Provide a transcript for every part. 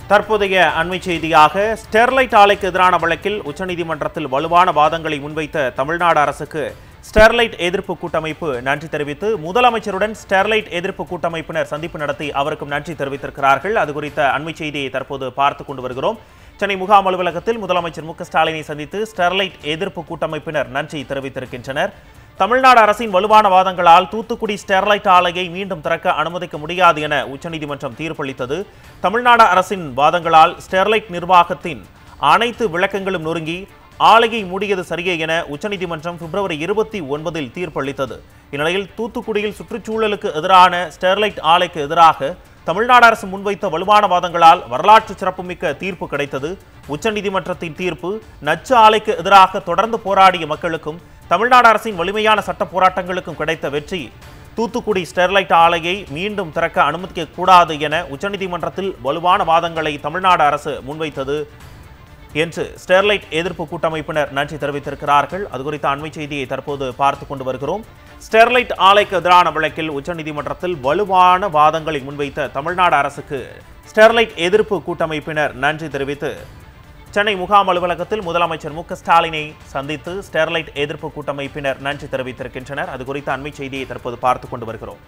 தற்போதைய அண்மை செய்தியாக ஸ்டெர்லைட் ஆலைக்கு எதிரான வழக்கில் உச்சநீதிமன்றத்தில் வலுவான வாதங்களை முன்வைத்த தமிழ்நாடு அரசுக்கு ஸ்டெர்லைட் எதிர்ப்பு கூட்டமைப்பு நன்றி தெரிவித்து முதலமைச்சருடன் ஸ்டெர்லைட் எதிர்ப்பு கூட்டமைப்பினர் சந்திப்பு நடத்தி அவருக்கும் நன்றி தெரிவித்திருக்கிறார்கள் அது குறித்த அண்மை செய்தியை தற்போது பார்த்து கொண்டு வருகிறோம் சென்னை முகாம் அலுவலகத்தில் முதலமைச்சர் மு க ஸ்டாலினை சந்தித்து ஸ்டெர்லைட் எதிர்ப்பு கூட்டமைப்பினர் நன்றி தெரிவித்திருக்கின்றனர் தமிழ்நாடு அரசின் வலுவான வாதங்களால் தூத்துக்குடி ஸ்டெர்லைட் ஆலையை மீண்டும் திறக்க அனுமதிக்க முடியாது என உச்சநீதிமன்றம் தீர்ப்பளித்தது தமிழ்நாடு அரசின் வாதங்களால் ஸ்டெர்லைட் நிர்வாகத்தின் அனைத்து விளக்கங்களும் நொறுங்கி ஆலையை மூடியது சரியே என உச்சநீதிமன்றம் பிப்ரவரி இருபத்தி ஒன்பதில் தீர்ப்பளித்தது இந்நிலையில் தூத்துக்குடியில் சுற்றுச்சூழலுக்கு எதிரான ஸ்டெர்லைட் ஆலைக்கு எதிராக தமிழ்நாடு அரசு முன்வைத்த வலுவான வாதங்களால் வரலாற்று சிறப்புமிக்க தீர்ப்பு கிடைத்தது உச்சநீதிமன்றத்தின் தீர்ப்பு நச்சு ஆலைக்கு எதிராக தொடர்ந்து போராடிய மக்களுக்கும் தமிழ்நாடு அரசின் வலிமையான சட்ட போராட்டங்களுக்கும் கிடைத்த வெற்றி தூத்துக்குடி ஸ்டெர்லைட் ஆலையை மீண்டும் திறக்க அனுமதிக்க கூடாது என உச்சநீதிமன்றத்தில் வலுவான வாதங்களை தமிழ்நாடு அரசு முன்வைத்தது என்று ஸ்டெர்லைட் எதிர்ப்பு கூட்டமைப்பினர் நன்றி தெரிவித்திருக்கிறார்கள் அது குறித்த அண்மை செய்தியை தற்போது பார்த்து கொண்டு வருகிறோம் ஸ்டெர்லைட் ஆலைக்கு எதிரான வழக்கில் உச்சநீதிமன்றத்தில் வலுவான வாதங்களை முன்வைத்த தமிழ்நாடு அரசுக்கு ஸ்டெர்லைட் எதிர்ப்பு கூட்டமைப்பினர் நன்றி தெரிவித்து சென்னை முகாம் அலுவலகத்தில் முதலமைச்சர் மு க ஸ்டாலினை சந்தித்து ஸ்டெர்லைட் எதிர்ப்பு கூட்டமைப்பினர் நன்றி தெரிவித்திருக்கின்றனர் அது குறித்த அண்மை செய்தியை தற்போது பார்த்து கொண்டு வருகிறோம்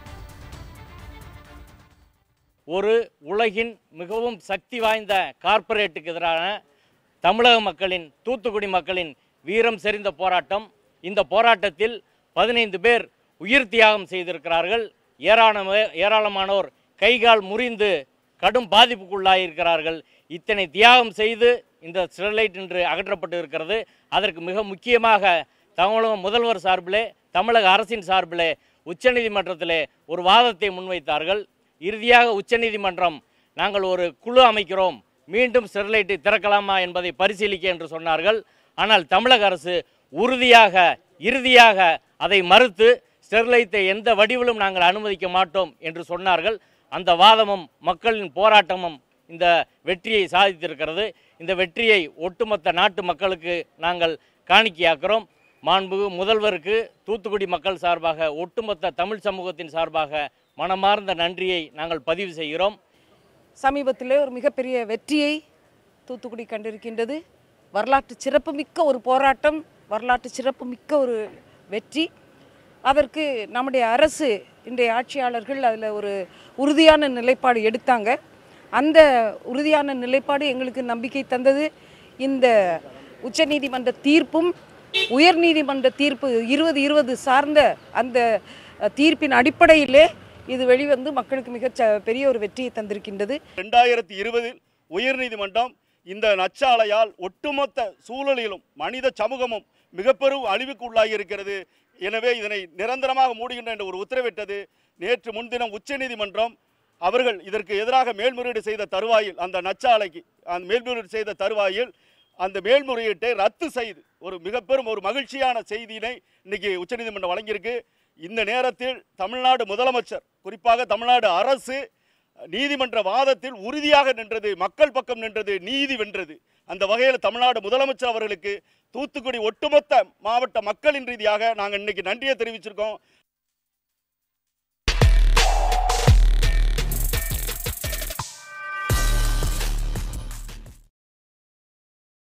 ஒரு உலகின் மிகவும் சக்தி வாய்ந்த கார்ப்பரேட்டுக்கு எதிரான தமிழக மக்களின் தூத்துக்குடி மக்களின் வீரம் செறிந்த போராட்டம் இந்த போராட்டத்தில் பதினைந்து பேர் உயிர் தியாகம் செய்திருக்கிறார்கள் ஏராளம ஏராளமானோர் கைகால் முறிந்து கடும் பாதிப்புக்குள்ளாயிருக்கிறார்கள் இத்தனை தியாகம் செய்து இந்த ஸ்டெர்லைட் இன்று அகற்றப்பட்டு இருக்கிறது அதற்கு மிக முக்கியமாக தமிழக முதல்வர் சார்பிலே தமிழக அரசின் சார்பிலே உச்சநீதிமன்றத்திலே ஒரு வாதத்தை முன்வைத்தார்கள் இறுதியாக உச்சநீதிமன்றம் நாங்கள் ஒரு குழு அமைக்கிறோம் மீண்டும் ஸ்டெர்லைட்டை திறக்கலாமா என்பதை பரிசீலிக்க என்று சொன்னார்கள் ஆனால் தமிழக அரசு உறுதியாக இறுதியாக அதை மறுத்து ஸ்டெர்லைட்டை எந்த வடிவிலும் நாங்கள் அனுமதிக்க மாட்டோம் என்று சொன்னார்கள் அந்த வாதமும் மக்களின் போராட்டமும் இந்த வெற்றியை சாதித்திருக்கிறது இந்த வெற்றியை ஒட்டுமொத்த நாட்டு மக்களுக்கு நாங்கள் காணிக்கையாக்கிறோம் மாண்புகு முதல்வருக்கு தூத்துக்குடி மக்கள் சார்பாக ஒட்டுமொத்த தமிழ் சமூகத்தின் சார்பாக மனமார்ந்த நன்றியை நாங்கள் பதிவு செய்கிறோம் சமீபத்திலே ஒரு மிகப்பெரிய வெற்றியை தூத்துக்குடி கண்டிருக்கின்றது வரலாற்று சிறப்புமிக்க ஒரு போராட்டம் வரலாற்று சிறப்புமிக்க ஒரு வெற்றி அதற்கு நம்முடைய அரசு இன்றைய ஆட்சியாளர்கள் அதில் ஒரு உறுதியான நிலைப்பாடு எடுத்தாங்க அந்த உறுதியான நிலைப்பாடு எங்களுக்கு நம்பிக்கை தந்தது இந்த உச்சநீதிமன்ற தீர்ப்பும் உயர்நீதிமன்ற தீர்ப்பு இருபது இருபது சார்ந்த அந்த அஹ், தீர்ப்பின் அடிப்படையிலே இது வெளிவந்து மக்களுக்கு மிகச் ச- பெரிய ஒரு வெற்றியை தந்திருக்கின்றது ரெண்டாயிரத்தி இருபதில் உயர்நீதிமன்றம் இந்த நச்சாலையால் ஒட்டுமொத்த சூழலிலும் மனித சமூகமும் மிகப்பெரும் அழிவுக்கு உள்ளாகி இருக்கிறது எனவே இதனை நிரந்தரமாக மூடுகின்ற என்ற ஒரு உத்தரவிட்டது நேற்று முன்தினம் உச்சநீதிமன்றம் அவர்கள் இதற்கு எதிராக மேல்முறையீடு செய்த தருவாயில் அந்த நச்சாலைக்கு அந்த மேல்முறையீடு செய்த தருவாயில் அந்த மேல்முறையீட்டை ரத்து செய்து ஒரு மிகப்பெரும் ஒரு மகிழ்ச்சியான செய்தியினை இன்னைக்கு உச்சநீதிமன்றம் வழங்கியிருக்கு இந்த நேரத்தில் தமிழ்நாடு முதலமைச்சர் குறிப்பாக தமிழ்நாடு அரசு நீதிமன்ற வாதத்தில் உறுதியாக நின்றது மக்கள் பக்கம் நின்றது நீதி வென்றது அந்த வகையில் தமிழ்நாடு முதலமைச்சர் அவர்களுக்கு தூத்துக்குடி ஒட்டுமொத்த மாவட்ட மக்களின் ரீதியாக நாங்கள் இன்னைக்கு நன்றியை தெரிவிச்சிருக்கோம்